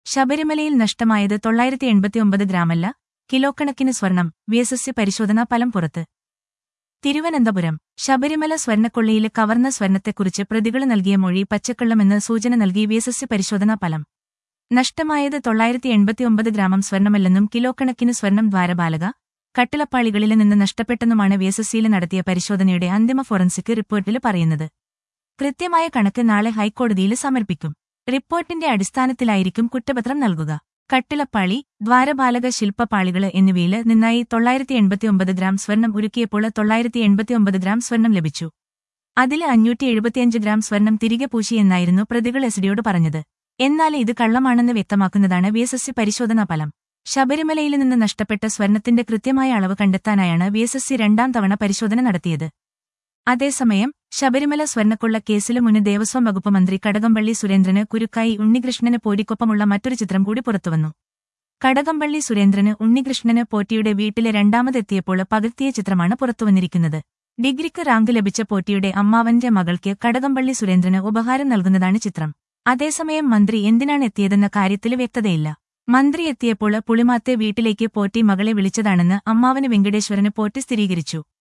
ശബരിമലയിൽ നഷ്ടമായത് തൊള്ളായിരത്തി എൺപത്തിയൊമ്പത് ഗ്രാമല്ല കിലോ കണക്കിന് സ്വർണം വി എസ് എസ് സി പരിശോധനാ ഫലം പുറത്ത് തിരുവനന്തപുരം ശബരിമല സ്വർണ്ണക്കൊള്ളിയിൽ കവർന്ന സ്വർണത്തെക്കുറിച്ച് പ്രതികൾ നൽകിയ മൊഴി പച്ചക്കള്ളമെന്ന് സൂചന നൽകി വി എസ് എസ് സി പരിശോധനാ ഫലം നഷ്ടമായത് തൊള്ളായിരത്തി എൺപത്തിയൊമ്പത് ഗ്രാമം സ്വർണമല്ലെന്നും കിലോ കണക്കിന് സ്വർണം ദ്വാരപാലക കട്ടിളപ്പാളികളിൽ നിന്ന് നഷ്ടപ്പെട്ടെന്നുമാണ് വി എസ് എസ് സിയിൽ നടത്തിയ പരിശോധനയുടെ അന്തിമ ഫോറൻസിക് റിപ്പോർട്ടിൽ പറയുന്നത് കൃത്യമായ കണക്ക് നാളെ ഹൈക്കോടതിയിൽ സമർപ്പിക്കും റിപ്പോർട്ടിന്റെ അടിസ്ഥാനത്തിലായിരിക്കും കുറ്റപത്രം നൽകുക കട്ടിളപ്പാളി ദ്വാരപാലക ശില്പപാളികള് എന്നിവയിൽ നിന്നായി തൊള്ളായിരത്തി എൺപത്തിയൊമ്പത് ഗ്രാം സ്വർണം ഉരുക്കിയപ്പോൾ തൊള്ളായിരത്തി എൺപത്തിയൊമ്പത് ഗ്രാം സ്വർണം ലഭിച്ചു അതിൽ അഞ്ഞൂറ്റി എഴുപത്തിയഞ്ച് ഗ്രാം സ്വർണം തിരികെ പൂശിയെന്നായിരുന്നു പ്രതികൾ എസ്ഡിയോട് പറഞ്ഞത് എന്നാൽ ഇത് കള്ളമാണെന്ന് വ്യക്തമാക്കുന്നതാണ് വി എസ് എസ് സി പരിശോധനാ ഫലം ശബരിമലയിൽ നിന്ന് നഷ്ടപ്പെട്ട സ്വർണത്തിന്റെ കൃത്യമായ അളവ് കണ്ടെത്താനായാണ് വി എസ് എസ് സി രണ്ടാം തവണ പരിശോധന നടത്തിയത് അതേസമയം ശബരിമല സ്വർണ്ണക്കൊള്ള കേസില് മുന് ദേവസ്വം വകുപ്പ് മന്ത്രി കടകംപള്ളി സുരേന്ദ്രന് കുരുക്കായി ഉണ്ണികൃഷ്ണന് പോരിക്കൊപ്പമുള്ള മറ്റൊരു ചിത്രം കൂടി പുറത്തുവന്നു കടകംപള്ളി സുരേന്ദ്രന് ഉണ്ണികൃഷ്ണന് പോറ്റിയുടെ വീട്ടിലെ രണ്ടാമതെത്തിയപ്പോൾ പകർത്തിയ ചിത്രമാണ് പുറത്തുവന്നിരിക്കുന്നത് ഡിഗ്രിക്ക് റാങ്ക് ലഭിച്ച പോറ്റിയുടെ അമ്മാവന്റെ മകൾക്ക് കടകംപള്ളി സുരേന്ദ്രന് ഉപഹാരം നൽകുന്നതാണ് ചിത്രം അതേസമയം മന്ത്രി എന്തിനാണ് എത്തിയതെന്ന കാര്യത്തിൽ വ്യക്തതയില്ല മന്ത്രി എത്തിയപ്പോൾ പുളിമാത്തെ വീട്ടിലേക്ക് പോറ്റി മകളെ വിളിച്ചതാണെന്ന് അമ്മാവന് വെങ്കടേശ്വരന് പോറ്റി സ്ഥിരീകരിച്ചു